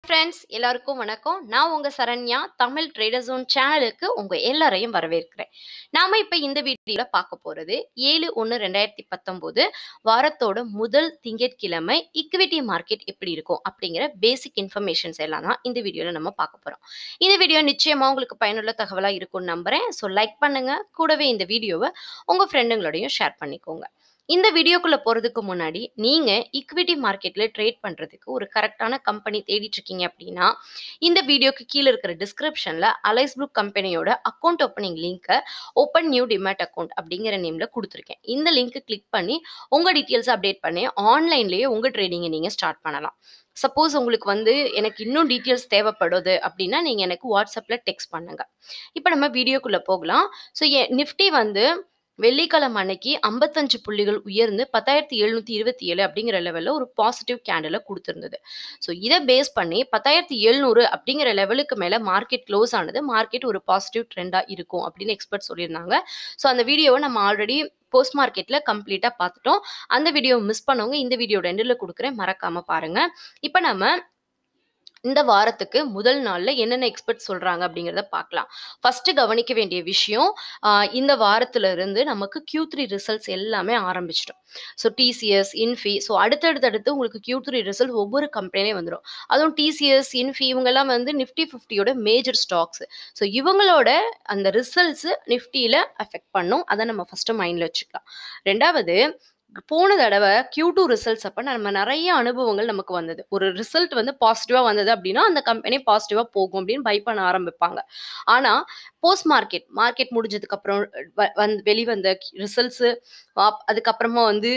Friends எல்லாருக்கும் வணக்கம் நான் உங்க சரண்யா தமிழ் ட்ரேடர் ஜோன் சேனலுக்கு உங்க எல்லாரையும் வரவேற்கிறேன் நாம இப்ப இந்த வீடியோல பார்க்க போறது ஏழு ஒன்று ரெண்டாயிரத்தி பத்தொன்பது வாரத்தோட முதல் திங்கட்கிழமை இக்விட்டி மார்க்கெட் எப்படி இருக்கும் அப்படிங்கிற பேசிக் இன்ஃபர்மேஷன்ஸ் எல்லாம் தான் இந்த வீடியோல நம்ம பார்க்க போறோம் இந்த வீடியோ நிச்சயமா உங்களுக்கு பயனுள்ள தகவலா இருக்கும்னு நம்புறேன் ஸோ லைக் பண்ணுங்க கூடவே இந்த வீடியோவை உங்க ஃப்ரெண்டுங்களோடையும் ஷேர் பண்ணிக்கோங்க இந்த வீடியோக்குள்ள போறதுக்கு முன்னாடி நீங்க ஈக்விட்டி மார்க்கெட்ல ட்ரேட் பண்றதுக்கு ஒரு கரெக்டான கம்பெனி தேடிட்டு இருக்கீங்க அப்படின்னா இந்த வீடியோக்கு கீழே இருக்கிற டிஸ்கிரிப்ஷன்ல அலைஸ் புக் கம்பெனியோட அக்கௌண்ட் ஓப்பனிங் லிங்கை ஓப்பன் நியூ டிமேட் அக்கௌண்ட் அப்படிங்கிற நேம்ல கொடுத்துருக்கேன் இந்த லிங்க் கிளிக் பண்ணி உங்க டீட்டெயில்ஸ் அப்டேட் பண்ணி ஆன்லைன்லயே உங்க ட்ரேடிங்கை நீங்க ஸ்டார்ட் பண்ணலாம் சப்போஸ் உங்களுக்கு வந்து எனக்கு இன்னும் டீட்டெயில்ஸ் தேவைப்படுது அப்படின்னா நீங்கள் எனக்கு வாட்ஸ்அப்பில் டெக்ஸ்ட் பண்ணுங்க இப்போ நம்ம வீடியோக்குள்ளே போகலாம் ஸோ நிஃப்டி வந்து வெள்ளிக்கிழமை அன்னைக்கு ஐம்பத்தஞ்சு புள்ளிகள் உயர்ந்து பத்தாயிரத்தி எழுநூத்தி இருபத்தி ஏழு அப்படிங்கிற லெவலில் ஒரு பாசிட்டிவ் கேண்டில் கொடுத்துருந்தது ஸோ இதை பேஸ் பண்ணி பத்தாயிரத்தி எழுநூறு அப்படிங்கிற லெவலுக்கு மேலே மார்க்கெட் க்ளோஸ் ஆனது மார்க்கெட் ஒரு பாசிட்டிவ் ட்ரெண்டாக இருக்கும் அப்படின்னு எக்ஸ்பர்ட் சொல்லியிருந்தாங்க ஸோ அந்த வீடியோவை நம்ம ஆல்ரெடி போஸ்ட் மார்க்கெட்டில் கம்ப்ளீட்டாக பார்த்துட்டோம் அந்த வீடியோ மிஸ் பண்ணவங்க இந்த வீடியோ ரெண்டில் கொடுக்குறேன் மறக்காமல் பாருங்கள் இப்போ நம்ம இந்த வாரத்துக்கு முதல் நாளில் என்னென்ன எக்ஸ்பர்ட் சொல்கிறாங்க அப்படிங்கிறத பார்க்கலாம் ஃபஸ்ட்டு கவனிக்க வேண்டிய விஷயம் ஆஹ் இந்த வாரத்துல இருந்து நமக்கு Q த்ரீ ரிசல்ட்ஸ் எல்லாமே ஆரம்பிச்சிட்டோம் ஸோ டிசிஎஸ் இன்ஃபி ஸோ அடுத்தடுத்தடுத்து உங்களுக்கு Q த்ரீ ரிசல்ட் ஒவ்வொரு கம்பெனிலையும் வந்துடும் அதுவும் டிசிஎஸ் இன்ஃபி இவங்கெல்லாம் வந்து நிஃப்டி ஃபிஃப்டியோட மேஜர் ஸ்டாக்ஸ் ஸோ இவங்களோட அந்த ரிசல்ட்ஸ் நிஃப்டியில் அஃபெக்ட் பண்ணும் அதை நம்ம ஃபஸ்ட்டு மைண்டில் வச்சுக்கலாம் ரெண்டாவது போன தடவை Q2 டூ ரிசல்ட்ஸ் அப்போ நம்ம நிறைய அனுபவங்கள் நமக்கு வந்தது ஒரு ரிசல்ட் வந்து பாசிட்டிவாக வந்தது அப்படின்னா அந்த கம்பெனி பாசிட்டிவாக போகும் அப்படின்னு பை பண்ண ஆரம்பிப்பாங்க ஆனால் போஸ்ட் மார்க்கெட் மார்க்கெட் முடிஞ்சதுக்கு அப்புறம் வ- வந்து வெளிவந்த ரிசல்ட்ஸு அதுக்கப்புறமா வந்து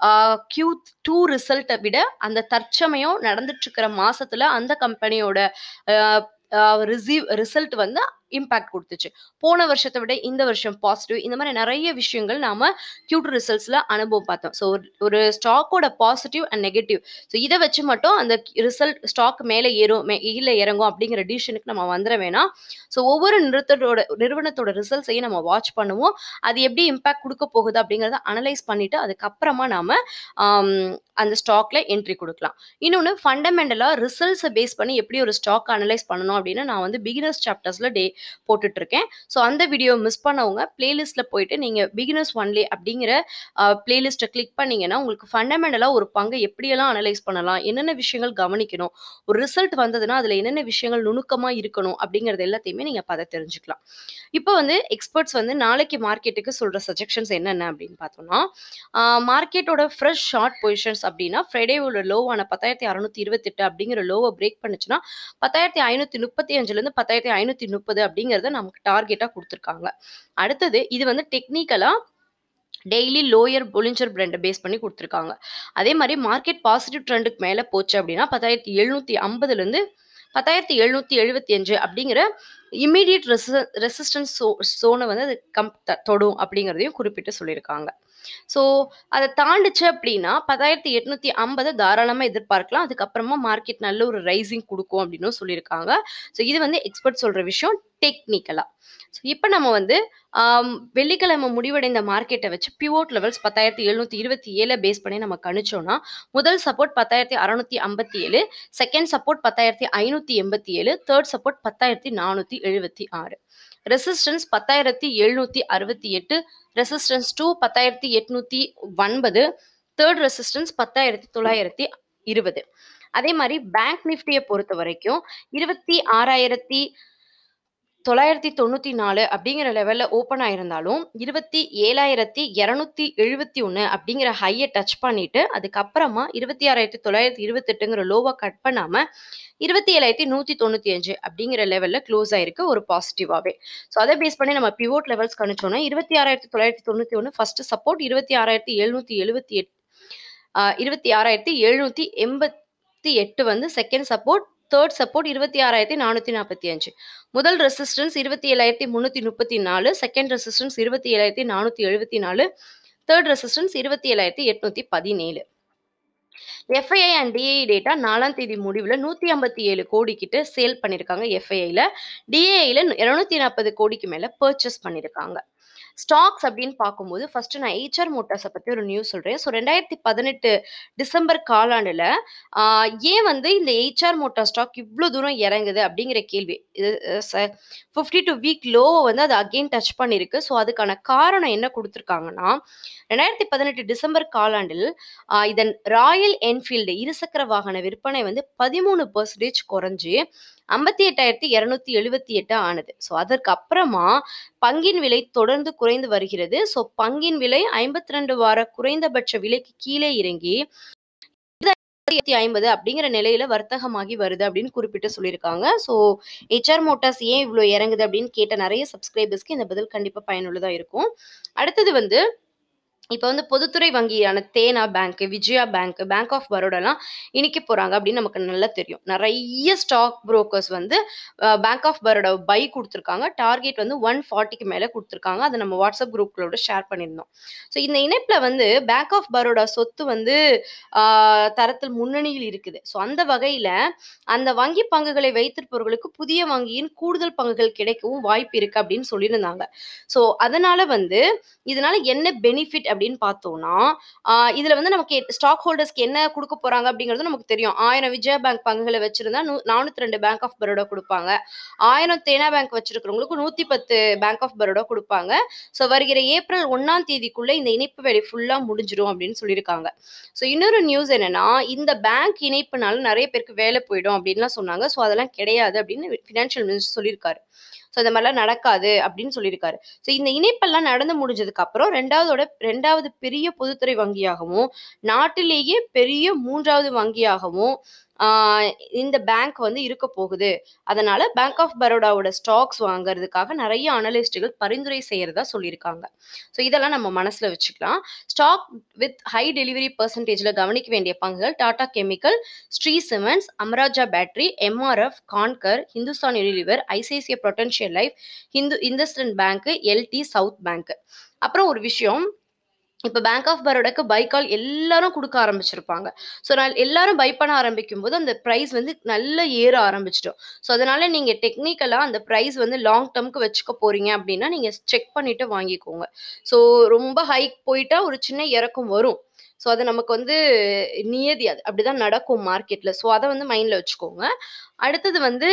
Q டூ ரிசல்ட்டை விட அந்த தற்சமயம் நடந்துட்டு இருக்கிற மாசத்துல அந்த கம்பெனியோட ரிசீவ் ரிசல்ட் வந்து இம்பாக்ட் கொடுத்துச்சு போன வருஷத்தை விட இந்த வருஷம் பாசிட்டிவ் இந்த மாதிரி நிறைய விஷயங்கள் நாம Q2 ரிசல்ட்ஸ்ல அனுபவம் பார்த்தோம் ஸோ ஒரு ஸ்டாக்கோட பாசிட்டிவ் அண்ட் நெகட்டிவ் ஸோ இதை வச்சு மட்டும் அந்த ரிசல்ட் ஸ்டாக் மேலே ஏறும் மே கீழே இறங்கும் அப்படிங்கிற டிசிஷனுக்கு நம்ம வந்துட வேணாம் ஸோ ஒவ்வொரு நிறுத்தத்தோட நிறுவனத்தோட ரிசல்ட்ஸையும் நம்ம வாட்ச் பண்ணுவோம் அது எப்படி இம்பாக்ட் கொடுக்க போகுது அப்படிங்கிறத அனலைஸ் பண்ணிட்டு அதுக்கப்புறமா நாம ஆம், அந்த ஸ்டாக்ல என்ட்ரி கொடுக்கலாம் இன்னொன்று ஃபண்டமெண்டலாக ரிசல்ட்ஸை பேஸ் பண்ணி எப்படி ஒரு ஸ்டாக் அனலைஸ் பண்ணணும் அப்படின்னு நான் வந்து பிகினர்ஸ் சாப்டர்ஸில் டே போட்டுட்டு இருக்கேன் ஸோ அந்த வீடியோ மிஸ் பண்ணவங்க பிளேலிஸ்ட்டில் போயிட்டு நீங்கள் பிகினர்ஸ் ஒன்லி அப்படிங்கிற பிளேலிஸ்ட்டை கிளிக் பண்ணீங்கன்னா உங்களுக்கு ஃபண்டமெண்டலாக ஒரு பங்கை எப்படியெல்லாம் அனலைஸ் பண்ணலாம் என்னென்ன விஷயங்கள் கவனிக்கணும் ஒரு ரிசல்ட் வந்ததுன்னா அதில் என்னென்ன விஷயங்கள் நுணுக்கமாக இருக்கணும் அப்படிங்கிறது எல்லாத்தையுமே நீங்கள் பார்த்து தெரிஞ்சுக்கலாம் இப்போ வந்து எக்ஸ்பர்ட்ஸ் வந்து நாளைக்கு மார்க்கெட்டுக்கு சொல்கிற சஜெக்ஷன்ஸ் என்னென்ன அப்படின்னு பார்த்தோம்னா மார்க்கெட்டோட ஃப்ரெஷ் ஷார்ட் பொசிஷன்ஸ் அப்படின்னா ஃப்ரைடேவோட லோவான பத்தாயிரத்தி அறநூத்தி இருபத்தெட்டு அப்படிங்கிற லோவை பிரேக் பண்ணுச்சுன்னா பத்தாயிரத்தி ஐநூற்றி முப்பத்தி அஞ்சுலேருந்து பத்தாயிரத்தி ஐநூற்றி முப்பது அப்படிங்கிறத நமக்கு டார்கெட்டாக கொடுத்துருக்காங்க அடுத்தது இது வந்து டெக்னிக்கலாக டெய்லி லோயர் பொலிஞ்சர் பிரெண்டை பேஸ் பண்ணி கொடுத்துருக்காங்க அதே மாதிரி மார்க்கெட் பாசிட்டிவ் ட்ரெண்டுக்கு மேலே போச்சு அப்படின்னா பத்தாயிரத்தி எழுநூற்றி ஐம்பதுலேருந்து பத்தாயிரத்தி எழுநூற்றி எழுபத்தி அஞ்சு அப்படிங்கிற இம்மீடியட் ரெசி ரெசிஸ்டன்ஸ் சோ சோனை வந்து அது கம் த- தொடும் அப்படிங்கிறதையும் குறிப்பிட்டு சொல்லியிருக்காங்க ஸோ அதை தாண்டுச்சு அப்படின்னா பத்தாயிரத்தி எட்நூத்தி ஐம்பதை தாராளமாக எதிர்பார்க்கலாம் அதுக்கப்புறமா மார்க்கெட் நல்ல ஒரு ரைசிங் கொடுக்கும் அப்படின்னு சொல்லியிருக்காங்க ஸோ இது வந்து எக்ஸ்பர்ட் சொல்கிற விஷயம் டெக்னிக்கலாக ஸோ இப்போ நம்ம வந்து ஆம், வெள்ளிக்கிழமை முடிவடைந்த மார்க்கெட்டை வச்சு பிவோட் லெவல்ஸ் பத்தாயிரத்தி எழுநூத்தி இருபத்தி ஏழை பேஸ் பண்ணி நம்ம கணிச்சோம்னா முதல் சப்போர்ட் பத்தாயிரத்தி அறநூத்தி ஐம்பத்தி ஏழு செகண்ட் சப்போர்ட் பத்தாயிரத்தி ஐநூத்தி எண்பத்தி ஏழு தேர்ட் சப்போர்ட் பத்தாயிரத்தி நானூத்தி எழுபத்தி ஆறு ரெசிஸ்டன்ஸ் பத்தாயிரத்தி எழுநூத்தி அறுபத்தி எட்டு ரெசிஸ்டன்ஸ் டூ பத்தாயிரத்தி எட்நூத்தி ஒன்பது தேர்ட் ரெசிஸ்டன்ஸ் பத்தாயிரத்தி தொள்ளாயிரத்தி இருபது அதே மாதிரி பேங்க் நிஃப்டியை பொறுத்த வரைக்கும் இருபத்தி ஆறாயிரத்தி தொள்ளாயிரத்தி தொண்ணூற்றி நாலு அப்படிங்கிற லெவலில் ஓப்பன் ஆயிருந்தாலும் இருபத்தி ஏழாயிரத்தி இரநூத்தி எழுபத்தி ஒன்று அப்படிங்கிற ஹையை டச் பண்ணிட்டு அதுக்கப்புறமா இருபத்தி ஆறாயிரத்தி தொள்ளாயிரத்தி இருபத்தெட்டுங்கிற லோவை கட் பண்ணாமல் இருபத்தி ஏழாயிரத்தி நூற்றி தொண்ணூற்றி அஞ்சு அப்படிங்கிற லெவலில் க்ளோஸ் ஆயிருக்கு ஒரு பாசிட்டிவாகவே ஸோ அதை பேஸ் பண்ணி நம்ம பிவோட் லெவல்ஸ் கணிச்சோம்னா இருபத்தி ஆறாயிரத்தி தொள்ளாயிரத்தி தொண்ணூற்றி ஒன்று ஃபர்ஸ்ட் சப்போர்ட் இருபத்தி ஆறாயிரத்தி எழுநூற்றி எழுபத்தி எட் இருபத்தி ஆறாயிரத்தி எழுநூற்றி எண்பத்தி எட்டு வந்து செகண்ட் சப்போர்ட் தேர்ட் சப்போர்ட் இருபத்தி ஆறாயிரத்தி நானூற்றி நாற்பத்தி அஞ்சு முதல் ரெசிஸ்டன்ஸ் இருபத்தி ஏழாயிரத்தி முந்நூற்றி முப்பத்தி நாலு செகண்ட் ரெசிஸ்டன்ஸ் இருபத்தி ஏழாயிரத்தி நானூற்றி எழுபத்தி நாலு தேர்ட் ரெசிஸ்டன்ஸ் இருபத்தி ஏழாயிரத்தி எட்நூற்றி பதினேழு எஃப்ஐஐ அண்ட் டிஐ டேட்டா நாலாம் தேதி முடிவில் நூற்றி ஐம்பத்தி ஏழு கோடி கிட்ட சேல் பண்ணியிருக்காங்க எஃப்ஐஐல டிஏஐல இருநூத்தி நாற்பது கோடிக்கு மேலே பர்ச்சேஸ் பண்ணியிருக்காங்க ஸ்டாக்ஸ் அப்படின்னு பார்க்கும்போது ஃபர்ஸ்ட் நான் ஹெச்ஆர் மோட்டார்ஸை பத்தி ஒரு நியூஸ் சொல்றேன். ஸோ 2018 டிசம்பர் காலாண்டுல ஆ ஏன் வந்து இந்த ஹெச்ஆர் மோட்டார் ஸ்டாக் இவ்ளோ தூரம் இறங்குது அப்படிங்கிற கேள்வி. இது ச 52 வீக் லோவ வந்து அது அகைன் டச் பண்ணியிருக்கு. ஸோ அதுக்கான காரணம் என்ன குடுத்துருக்காங்கன்னா, 2018 டிசம்பர் காலாண்டில் அ இதன் ராயல் என்ஃபீல்டு இருசக்கர வாகன விற்பனை வந்து 13% குறைஞ்சு 58,278 ஆனது. ஸோ அதற்கு அப்புறமா பங்கின் விலை தொடர்ந்து குறைந்து வருகிறது. ஸோ பங்கின் விலை 52 வார குறைந்தபட்ச விலைக்கு கீழே இறங்கி 20,50 அப்படிங்கிற நிலையில வர்த்தகமாகி வருது அப்படின்னு குறிப்பிட்டு சொல்லியிருக்காங்க. ஸோ ஹெச்ஆர் மோட்டார்ஸ் ஏன் இவ்ளோ இறங்குது அப்படின்னு கேட்ட நெறைய சப்ஸ்கிரைபர்ஸ்க்கு இந்த பதில் கண்டிப்பா பயனுள்ளதா இருக்கும். அடுத்தது வந்து இப்ப வந்து பொதுத்துறை வங்கியான Dena bank, Vijaya bank, bank of பரோடாலாம் இணைக்க போறாங்க அப்படின்னு நமக்கு நல்லா தெரியும். நெறைய ஸ்டாக் புரோக்கர்ஸ் வந்து அ பேங்க் ஆஃப் பரோடாவ பை குடுத்துருக்காங்க. டார்கெட் வந்து 140க்கு மேல குடுத்துருக்காங்க. அத நம்ம வாட்ஸ்அப் குரூப்களோட ஷேர் பண்ணியிருந்தோம். ஸோ இந்த இணைப்புல வந்து பேங்க் ஆஃப் பரோடா சொத்து வந்து ஆ தரத்தில் முன்னணியில் இருக்குது. ஸோ அந்த வகையில அந்த வங்கி பங்குகளை வைத்திருப்பவர்களுக்கு புதிய வங்கியின் கூடுதல் பங்குகள் கிடைக்கவும் வாய்ப்பு இருக்கு அப்படின்னு சொல்லியிருந்தாங்க. ஸோ அதனால வந்து இதனால என்ன பெனிஃபிட் அப்படின்னு பார்த்தோம்னா, ஆ இதுல வந்து நமக்கு ஸ்டாக் ஹோல்டர்ஸ்க்கு என்ன குடுக்க போறாங்க அப்படிங்கிறது நமக்கு தெரியும். 1000 விஜயா பேங்க் பங்குகள வச்சிருந்தா நூ 402 பேங்க் ஆஃப் பரோடா குடுப்பாங்க. 1000 தேனா பேங்க் வச்சிருக்கிறவங்களுக்கு 110 பேங்க் ஆஃப் பரோடா குடுப்பாங்க. ஸோ வருகிற ஏப்ரல் 1ஆம் தேதிக்குள்ள இந்த இணைப்பு வேலை ஃபுல்லா முடிஞ்சிரும் அப்படின்னு சொல்லியிருக்காங்க. ஸோ இன்னொரு நியூஸ் என்னன்னா, இந்த பேங்க் இணைப்புனால நெறைய பேருக்கு வேலை போயிடும் அப்படின்லாம் சொன்னாங்க. ஸோ அதெல்லாம் கிடையாது அப்படின்னு ஃபினான்ஷியல் மினிஸ்டர் சொல்லியிருக்காரு. ஸோ இந்த மாரிலாம் நடக்காது அப்படின்னு சொல்லியிருக்காரு. ஸோ இந்த இணைப்பெல்லாம் நடந்து முடிஞ்சதுக்கு அப்புறம் 2வதோட 2வது பெரிய பொதுத்துறை வங்கியாகவும், நாட்டிலேயே பெரிய 3வது வங்கியாகவும் ஆ இந்த பேங்க் வந்து இருக்க போகுது. அதனால பேங்க் ஆஃப் பரோடாவோட ஸ்டாக்ஸ் வாங்குறதுக்காக நெறைய அனலிஸ்ட்டுகள் பரிந்துரை செய்யறதா சொல்லியிருக்காங்க. ஸோ இதெல்லாம் நம்ம மனசுல வச்சுக்கலாம். ஸ்டாக் வித் ஹை டெலிவரி பெர்சன்டேஜ்ல கவனிக்க வேண்டிய பங்குகள் Tata chemical, Shree cements, Amararaja battery, MRF, Concor, Hindustan Unilever, ICICI Prudential life, Hindu Hindustan bank, LT, south bank. அப்புறம் ஒரு விஷயம் இப்ப பேங்க் ஆஃப் பரோடாக்கு பை கால் எல்லாரும் குடுக்க ஆரம்பிச்சிருப்பாங்க. ஸோ நான் எல்லாரும் பை பண்ண ஆரம்பிக்கும்போது அந்த பிரைஸ் வந்து நல்லா ஏற ஆரம்பிச்சுடும். ஸோ அதனால நீங்க டெக்னிக்கலா அந்த பிரைஸ் வந்து லாங் டெர்ம்க்கு வச்சுக்க போறீங்க அப்படின்னா, நீங்க செக் பண்ணிட்டு வாங்கிக்கோங்க. ஸோ ரொம்ப ஹைக் போயிட்டா ஒரு சின்ன இறக்கம் வரும். ஸோ அது நமக்கு வந்து நியதி அது. அப்படிதான் நடக்கும் மார்க்கெட்ல. ஸோ அத வந்து மைண்ட்ல வச்சுக்கோங்க. அடுத்தது வந்து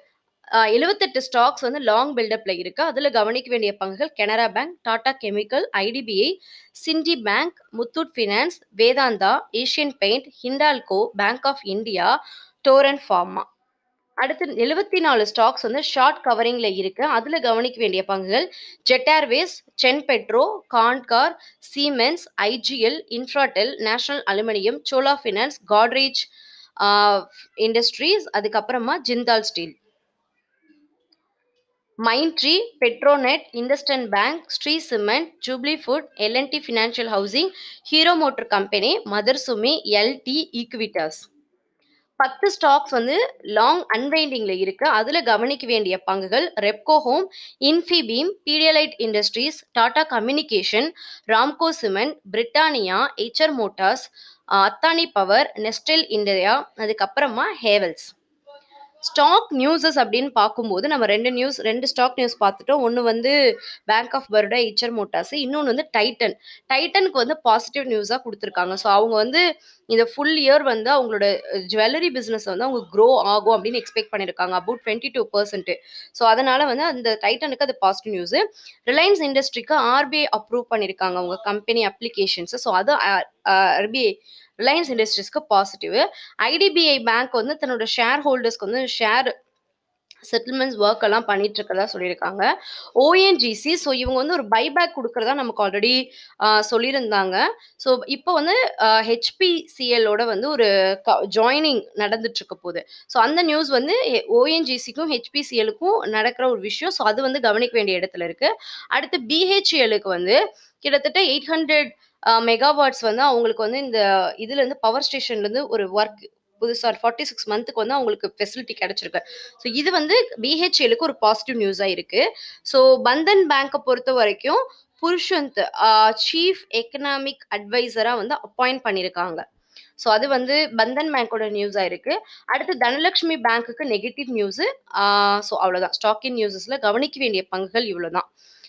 அ 78 ஸ்டாக்ஸ் வந்து லாங் பில்டப்ல இருக்கு. அதுல கவனிக்க வேண்டிய பங்குகள் Canara bank, Tata chemical, IDBI, சிண்டி bank, Muthoot finance, Vedanta, Asian paint, Hindalco, bank of India, Torrent pharma. அடுத்து 74 ஸ்டாக்ஸ் வந்து ஷார்ட் கவரிங்ல இருக்கு. அதுல கவனிக்க வேண்டிய பங்குகள் jet Airways, Sen Pedro, Concor, siemens, IGL, Infratel, national aluminium, சோலா ஃபினான்ஸ், கோட்ரேஜ் ஆ இண்டஸ்ட்ரீஸ், அதுக்கப்புறமா Jindal steel. Mindtree, Petronet, IndusInd bank, Sri cement, jubilee food, L&T financial housing, hero motor company, மதர்சுமி, LT, Equitas. 10 stocks வந்து long அன்வைண்டிங்ல இருக்கு. அதுல கவனிக்க வேண்டிய பங்குகள் Repco home, Infibeam, Pedialyte industries, Tata communication, Ramco cement, Britannia, HR Motors, அத்தானி power, Nestle India, அதுக்கப்புறமா Havells. Stock newses அப்படின்னு பார்க்கும்போது நம்ம 2 நியூஸ் 2 ஸ்டாக் நியூஸ் பார்த்துட்டோம். ஒண்ணு வந்து bank of Baroda, HR motors. இன்னொன்னு வந்து டைட்டன். டைட்டனுக்கு வந்து பாசிட்டிவ் நியூஸா குடுத்துருக்காங்க. ஸோ அவங்க வந்து இந்த ஃபுல் இயர் வந்து அவங்களோட ஜுவல்லரி பிசினஸ் வந்து அவங்க குரோ ஆகும் அப்படின்னு எக்ஸ்பெக்ட் பண்ணியிருக்காங்க. அபௌட் 22%. ஸோ அதனால வந்து அந்த டைட்டனுக்கு அது பாசிட்டிவ் நியூஸ். ரிலையன்ஸ் இண்டஸ்ட்ரிக்கு ஆர்பிஐ அப்ரூவ் பண்ணியிருக்காங்க அவங்க கம்பெனி அப்ளிகேஷன்ஸ். ஸோ அது அ ஆர்பிஐ ரிலையன்ஸ் இண்டஸ்ட்ரீஸ்க்கு பாசிட்டிவ். ஐடிபிஐ பேங்க் வந்து தன்னோட ஷேர் ஹோல்டர்ஸ்க்கு வந்து ஷேர் செட்டில்மெண்ட்ஸ் ஒர்க் எல்லாம் பண்ணிட்டு இருக்கிறதா சொல்லியிருக்காங்க. ஓஎன்ஜிசி ஸோ இவங்க வந்து ஒரு பைபேக் குடுக்கிறதா நமக்கு ஆல்ரெடி ஆ சொல்லியிருந்தாங்க. ஸோ இப்போ வந்து அ ஹெச்பிசிஎல்லோட வந்து ஒரு க ஜாயினிங் நடந்துட்டு இருக்க போது. ஸோ அந்த நியூஸ் வந்து ஓஎன்ஜிசிக்கும், ஹெச்பிசிஎல்லுக்கும் நடக்கிற ஒரு விஷயம். ஸோ அது வந்து கவனிக்க வேண்டிய இடத்துல இருக்கு. அடுத்து பிஹெச்இஎல்லுக்கு வந்து கிட்டத்தட்ட 800 அ மெகாவாட்ஸ் வந்து அவங்களுக்கு வந்து இந்த இதுலேருந்து பவர் ஸ்டேஷன்லேருந்து ஒரு ஒர்க் புதுசா 46 மந்த்துக்கு வந்து அவங்களுக்கு ஃபெசிலிட்டி கிடைச்சிருக்கு. ஸோ இது வந்து பிஹெச்இஎல்லுக்கு ஒரு பாசிட்டிவ் நியூஸா இருக்கு. ஸோ பந்தன் பேங்க்க பொறுத்தவரைக்கும் புருஷந்த் அ சீஃப் எக்கனாமிக் அட்வைசரா வந்து அப்பாயிண்ட் பண்ணியிருக்காங்க. ஸோ அது வந்து பந்தன் பேங்கோட நியூஸா இருக்கு. அடுத்து தனலட்சுமி பேங்க்குக்கு நெகட்டிவ் நியூஸ். ஆ ஸோ அவ்வளோதான். ஸ்டாக் இன் நியூஸஸ்ல கவனிக்க வேண்டிய பங்குகள் இவ்வளோதான்.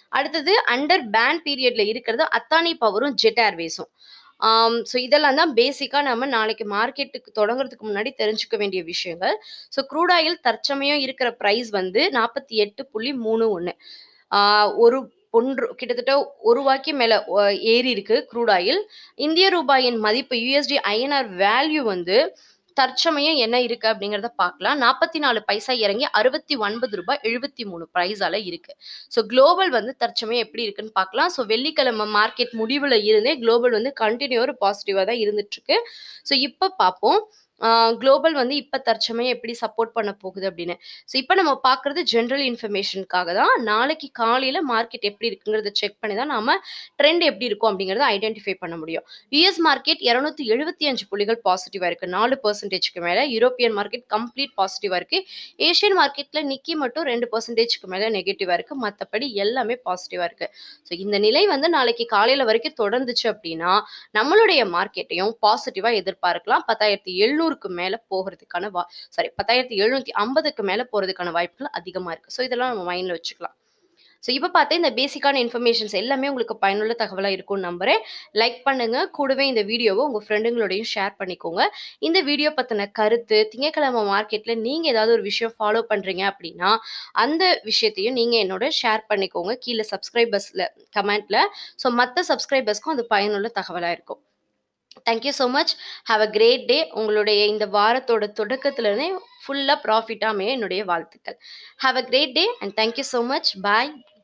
அடுத்தது அண்டர் பேன் பீரியட்ல இருக்கிறது அத்தானி பவரும் ஜெட் ஏர்வேஸும் ஸோ இதெல்லாம் தான் பேசிக்காக நம்ம நாளைக்கு மார்க்கெட்டுக்கு தொடங்குறதுக்கு முன்னாடி தெரிஞ்சுக்க வேண்டிய விஷயங்கள் ஸோ க்ரூட் ஆயில் தற்சமயம் இருக்கிற ப்ரைஸ் வந்து நாற்பத்தி எட்டு புள்ளி மூணு ஒன்று ஒரு ஒன்று கிட்டத்தட்ட ஒரு ரூபாய்க்கு மேலே ஏறி இருக்கு க்ரூட் ஆயில் இந்திய ரூபாயின் மதிப்பு யூஎஸ்டி ஐஎன்ஆர் வேல்யூ வந்து தற்சமயம் என்ன இருக்கு அப்படிங்கிறத பார்க்கலாம் நாற்பத்தி நாலு பைசா இறங்கி அறுபத்தி ஒன்பது ரூபாய் எழுபத்தி மூணு ப்ரைஸால இருக்கு ஸோ குளோபல் வந்து தற்சமயம் எப்படி இருக்குன்னு பார்க்கலாம் ஸோ வெள்ளிக்கிழமை மார்க்கெட் முடிவில் இருந்தே குளோபல் வந்து கண்டினியூ ஒரு பாசிட்டிவாக தான் இருந்துட்டு இருக்கு ஸோ இப்போ பார்ப்போம் குளோபல் வந்து இப்போ தற்சமயம் எப்படி சப்போர்ட் பண்ண போகுது அப்படின்னு ஸோ இப்போ நம்ம பார்க்குறது ஜென்ரல் இன்ஃபர்மேஷனுக்காக தான் நாளைக்கு காலையில் மார்க்கெட் எப்படி இருக்குங்கிறத செக் பண்ணி தான் நாம ட்ரெண்ட் எப்படி இருக்கும் அப்படிங்கிறத ஐடென்டிஃபை பண்ண முடியும் யூஎஸ் மார்க்கெட் இரநூத்தி எழுபத்தி அஞ்சு புள்ளிகள் பாசிட்டிவாக இருக்குது நாலு பர்சன்டேஜ்க்கு மேலே யூரோப்பியன் மார்க்கெட் கம்ப்ளீட் பாசிட்டிவாக இருக்குது ஏஷியன் மார்க்கெட்டில் நிக்கி மட்டும் ரெண்டு பர்சன்டேஜ்க்கு மேலே நெகட்டிவாக இருக்குது மற்றபடி எல்லாமே பாசிட்டிவாக இருக்குது ஸோ இந்த நிலை வந்து நாளைக்கு காலையில் வரைக்கும் தொடர்ந்துச்சு அப்படின்னா நம்மளுடைய மார்க்கெட்டையும் பாசிட்டிவாக எதிர்பார்க்கலாம் பத்தாயிரத்தி எழுநூறுக்கு மேலே போகிறதுக்கான வா சாரி பத்தாயிரத்தி எழுநூற்றி ஐம்பதுக்கு மேலே போகிறதுக்கான வாய்ப்புகள் அதிகமாக இருக்குது ஸோ இதெல்லாம் நம்ம மைண்டில் வச்சுக்கலாம் ஸோ இப்போ பார்த்தா இந்த பேசிக்கான இன்ஃபர்மேஷன்ஸ் எல்லாமே உங்களுக்கு பயனுள்ள தகவலாக இருக்கும்னு நம்புறேன் லைக் பண்ணுங்க கூடவே இந்த வீடியோவை உங்கள் ஃப்ரெண்டுங்களோடையும் ஷேர் பண்ணிக்கோங்க இந்த வீடியோ பற்றின கருத்து திங்கக்கிழமை மார்க்கெட்டில் நீங்கள் ஏதாவது ஒரு விஷயம் ஃபாலோ பண்ணுறீங்க அப்படின்னா அந்த விஷயத்தையும் நீங்கள் என்னோட ஷேர் பண்ணிக்கோங்க கீழே சப்ஸ்கிரைபர்ஸில் கமெண்ட்டில் ஸோ மற்ற சப்ஸ்கிரைபர்ஸ்க்கும் அது பயனுள்ள தகவலாக இருக்கும் thank you so much have a great day உங்களுடைய இந்த வாரத்தோட தொடக்கத்துலேருந்தே ஃபுல்லாக ப்ராஃபிட்டாக அமைய என்னுடைய வாழ்த்துக்கள் have a great day and thank you so much bye